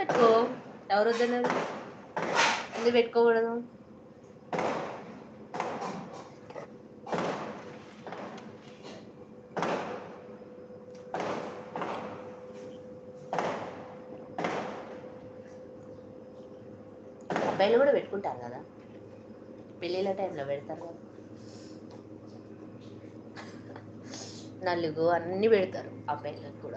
పెట్టుకో ఎవరు వద్దన్నారు ఎందుకు పెట్టుకోకూడదు అబ్బాయిలు కూడా పెట్టుకుంటారు కదా పెళ్ళిళ్ళ టైంలో పెడతారు కదా నలుగు అన్నీ పెడతారు అబ్బాయిలకు కూడా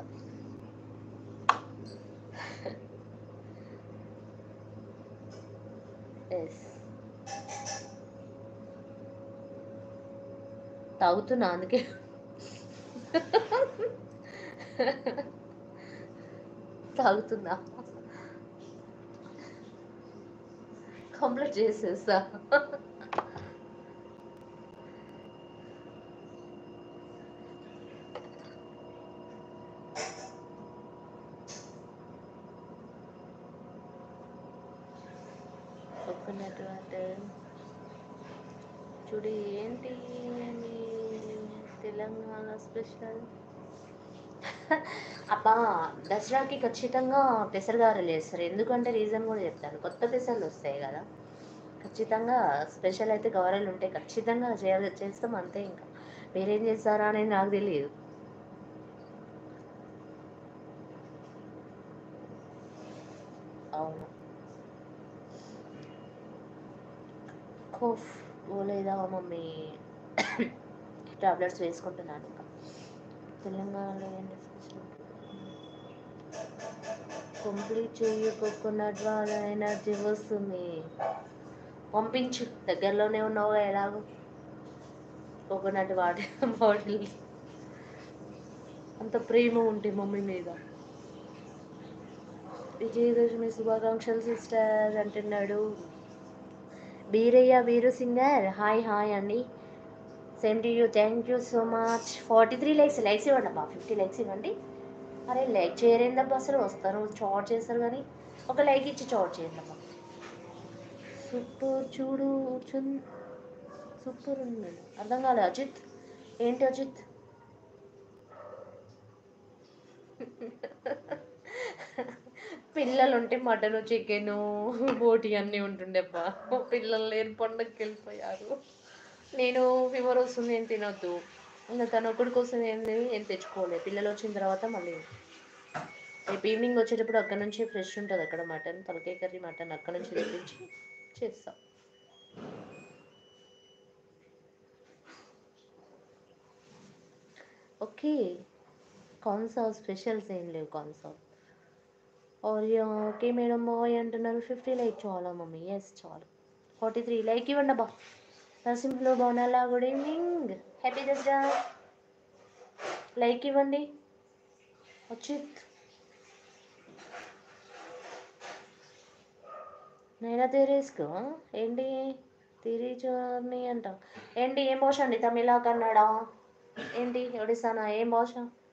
ఎస్ తాగుతున్నా అందుకే తాగుతున్నా కంప్లీట్ చేసేస్తా కోకోనట్ వాటర్ చూడు ఏంటి మీ తెలంగాణ స్పెషల్ అబ్బా దసరాకి ఖచ్చితంగా పెసరగారెలు వేస్తారు ఎందుకంటే రీజన్ కూడా చెప్తాను కొత్త పెసర్లు వస్తాయి కదా ఖచ్చితంగా స్పెషల్ అయితే గారెలు ఉంటాయి ఖచ్చితంగా చేయ చేస్తాం అంతే ఇంకా మీరేం చేస్తారా అనేది నాకు తెలియదు అవును కోఫ్ లేదా మమ్మీ టాబ్లెట్స్ వేసుకుంటున్నాను ఇంకా తెలంగాణలో ఏంటి స్పెషల్ కంప్లీట్ చెయ్యి కోకోనట్ వాళ్ళ ఎనర్జీ వస్తుంది పంపించు దగ్గరలోనే ఉన్నావు ఎలాగో కోకోనట్ వాటర్ బాటిల్ అంత ప్రేమ ఉంటే మమ్మీ మీద విజయదశమి శుభాకాంక్షలు సిస్టర్ అంటున్నాడు బీరయ్య వీరు సింగర్ హాయ్ హాయ్ అండి same to you thank you so much forty three likes likes ఇవ్వండి అబ్బా ఫిఫ్టీ లైక్స్ ఇవ్వండి అరే లైక్ చేయరేందబ్బా అసలు వస్తారు చాట్ చేస్తారు కానీ ఒక లైక్ ఇచ్చి చాట్ చేయండి అబ్బా సూపర్ చూడు చున్ సూపర్ ఉంది అర్థం కాలే అజిత్ ఏంటి అజిత్ పిల్లలు ఉంటే మటన్ చికెన్ బోటి అన్నీ ఉంటుండే అబ్బా పిల్లలు లేని పండగకి వెళ్ళిపోయారు నేను ఫీవర్ వస్తుంది ఏం తినొద్దు ఇంకా తను ఒక్కడి కోసం ఏంది ఏం తెచ్చుకోలేదు పిల్లలు వచ్చిన తర్వాత మళ్ళీ రేపు ఈవినింగ్ వచ్చేటప్పుడు అక్కడ నుంచి ఫ్రెష్ ఉంటుంది అక్కడ మటన్ తలకాయ కర్రీ మటన్ అక్కడ నుంచి తెప్పించి చేస్తాం ఓకే కాన్సా స్పెషల్స్ ఏం లేవు కాన్సా और ఓకే మేడం బాయ్ అంటున్నారు ఫిఫ్టీ లైక్ చాలా మమ్మీ ఎస్ చాలు ఫార్టీ త్రీ లైక్ ఇవ్వండి అబ్బా నరసింహలో బాగున్నాలా good evening happy Dasara like ఇవ్వండి వచ్చిత్ నైనా తెరేసుకో ఏంటి తిరి జర్నీ అంట ఏంటి ఏం భాష అండి తమిళ కన్నడ ఏంటి ఒడిశానా ఏం భాష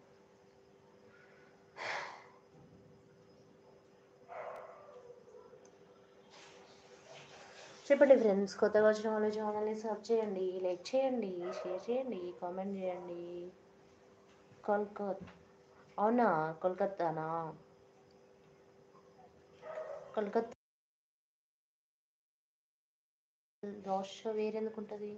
చెప్పండి ఫ్రెండ్స్ కొత్తగా వచ్చిన వాళ్ళు ఛానల్ని సబ్ చేయండి లైక్ చేయండి షేర్ చేయండి కామెంట్ చేయండి కోల్కత్ అవునా కోల్కత్తానా కోల్కత్తా భాష వేరెందుకు ఉంటుంది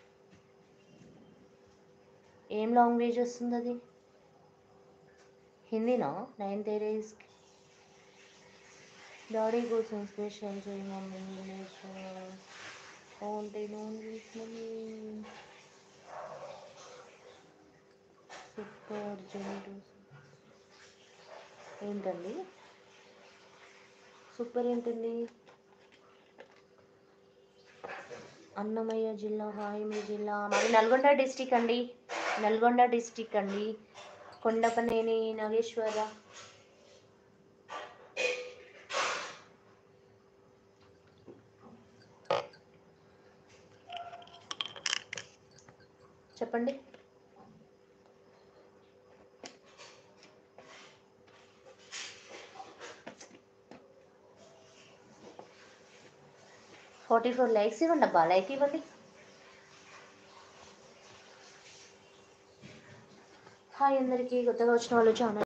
ఏం లాంగ్వేజ్ వస్తుంది అది హిందీనా నైన్ తేరేస్ డాడీ కోసం స్పెషల్ చేయి మమ్మీ ఓన్లీ నోన్ మమ్మీ సూపర్ జెంటు ఏంటండి సూపర్ ఏంటండి అన్నమయ్య జిల్లా హాయమి జిల్లా మాది నల్గొండ డిస్టిక్ అండి నల్గొండ డిస్టిక్ అండి కొండపనేని నాగేశ్వర చెప్పండి ఫార్టీ ఫోర్ లైక్స్ ఇవ్వండి అబ్బా లైక్ ఇవ్వండి హాయ్ అందరికీ కొత్తగా వచ్చిన వాళ్ళు ఛానల్